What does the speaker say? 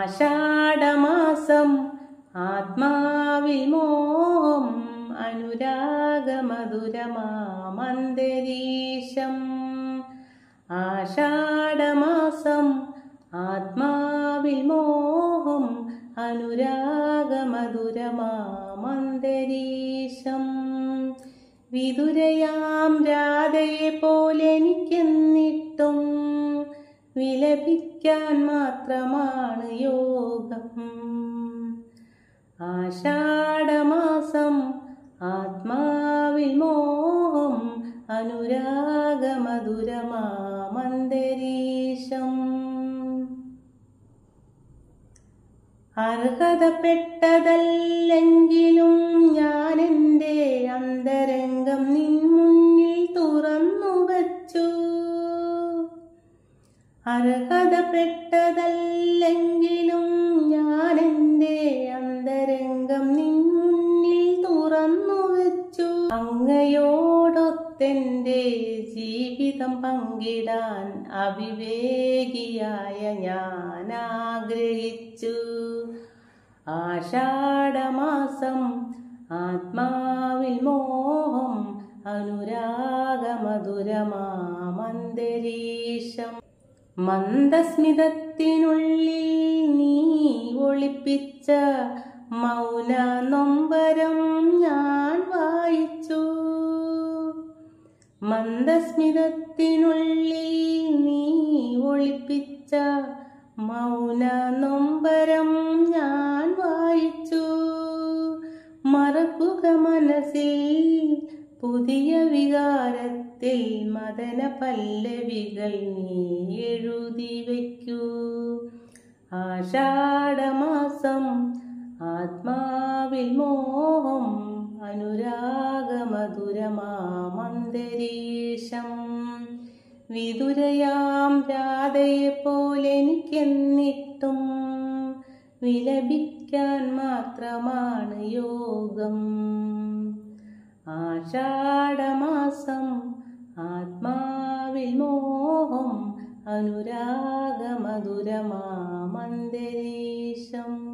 ആഷാഢമാസം ആത്മാവിൽ മോഹം അനുരാഗമധുരമാമന്തരീക്ഷം ആഷാഢമാസം ആത്മാവിൽ മോഹം അനുരാഗമധുരമാമന്തരീക്ഷം വിതുരയാം രാധയെ പോലെനിക്കെന്നിട്ടും വിലപിക്കാൻ മാത്രമാണ് യോഗം ആഷാഢമാസം ആത്മാവിൽ മോഹം അനുരാഗമധുരമാമന്തരീക്ഷം അർഹതപ്പെട്ടതല്ലെങ്കിലും ഞാൻ എൻ്റെ അന്തരംഗം നിൻ മുന്നിൽ തുറന്നു വച്ചു അർഹതപ്പെട്ടതല്ലെങ്കിലും ഞാൻ എൻ്റെ അന്തരംഗം നിൻ മുന്നിൽ തുറന്നു വെച്ചു അങ്ങയോടൊത്തെൻ്റെ ജീവിതം പങ്കിടാൻ അവിവേകിയായ ഞാൻ ആഗ്രഹിച്ചു ആഷാഢമാസം ആത്മാവിൽ മോഹം അനുരാഗമധുരമാമന്തരീക്ഷം മന്ദസ്മിതത്തിനുള്ളിൽ നീ ഒളിപ്പിച്ച മൗന നൊമ്പരം ഞാൻ വായിച്ചു മന്ദസ്മിതത്തിനുള്ളിൽ നീ ഒളിപ്പിച്ച മൗന നൊമ്പരം ഞാൻ വായിച്ചു മറക്കുക മനസ്സിൽ പുതിയ വികാരത്തിൽ മദന പല്ലവികൾ നീ എഴുതി വയ്ക്കൂ ആഷാഢമാസം ആത്മാവിൽ മോഹം അനുരാഗമധുരമാമന്തരീക്ഷം വിതുരയാം രാധയെ പോലെനിക്കെന്നിട്ടും വിലപിക്കാൻ മാത്രമാണ് യോഗം ആഷാഢമാസം ആത്മാവിൽ മോഹം അനുരാഗമധുരമാമന്തരീക്ഷം